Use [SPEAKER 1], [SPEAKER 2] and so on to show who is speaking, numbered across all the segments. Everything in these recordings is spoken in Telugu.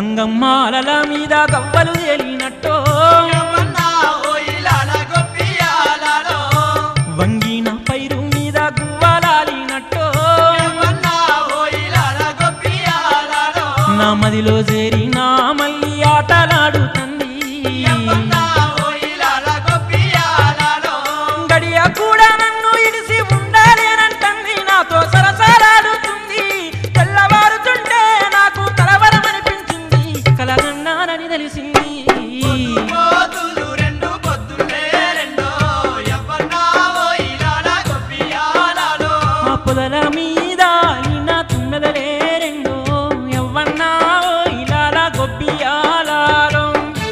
[SPEAKER 1] గంగమ్మాలల మీద గవ్వలు తేలినట్టో
[SPEAKER 2] యవ్వన్నా ఓయిలాల గొప్పియాలలో
[SPEAKER 1] వంగిన పైరు మీద గువ్వలాలినట్టో
[SPEAKER 2] యవ్వన్నా ఓయిలాల గొప్పియాలలో
[SPEAKER 1] నా మదిలో చేరి నా మళ్ళీ ఆటలాడుతుంది
[SPEAKER 2] యవ్వన్నా ఓయిలాల గొప్పియాలలో
[SPEAKER 1] గడియ కూడా నన్ను ఇడిసి ఉండాలేనంటుంది నాతో సరసలాడుతుంది తెల్లవారుతుంటే నాకు కలవరమనిపించింది కలగన్నానని తెలిసింది
[SPEAKER 2] పోతులు రెండు పొద్దులే రెండో యవ్వన్నా ఓయిలాల గొప్పియాలలో
[SPEAKER 1] ఆ పొదల మీద నా తుమ్మెదలే రెండో ఎవ్వన్నా ఇలాల గొబ్బియాలాలో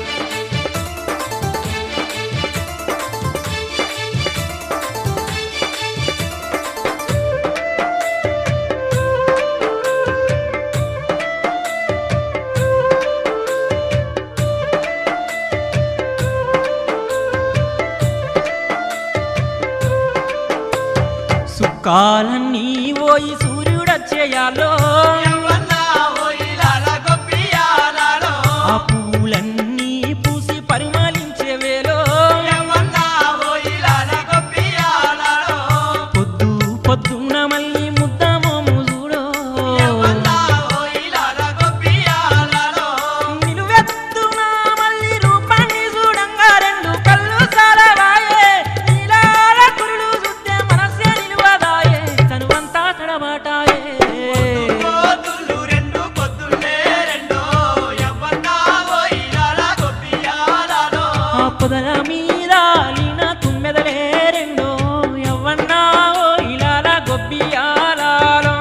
[SPEAKER 1] సుక్కాలన్నీ ఓయి సూర్యుడచ్చేయాలో
[SPEAKER 2] యవ్వన్నా ఓయిలాల గొప్పియాలలో
[SPEAKER 1] ఆ పూలన్నీ పూసి పరిమళించే వేలో
[SPEAKER 2] యవ్వన్నా ఓయిలాల గొప్పియాలలో
[SPEAKER 1] పొద్దు పొద్దున్న మళ్ళీ ముద్ద మోము చూడో
[SPEAKER 2] యవ్వన్నా ఓయిలాల గొప్పియాలలో
[SPEAKER 1] నిలువెత్తున మళ్ళీ రూపాన్ని చూడంగా రెండు కళ్ళు సాలవాయే నీలాల కురులు చూస్తే మనసే నిలువదాయే తనువంతా తడబాటాయే
[SPEAKER 2] పోతులు రెండు పొద్దులే రెండో యవ్వన్నా ఓయిలాల గొప్పియాలలో
[SPEAKER 1] ఆ పొదల మీద లీన తుమ్మెదలే రెండో ఎవ్వన్నా ఓ ఇలాల గొబ్బియాలాలో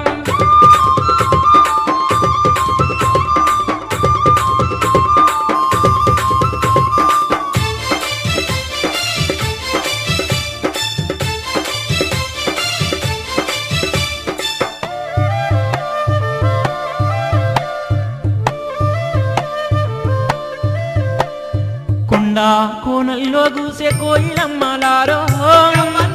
[SPEAKER 1] కొండ కోనల్లో కూసే కోయిలమ్మలారో
[SPEAKER 2] యవ్వన్నా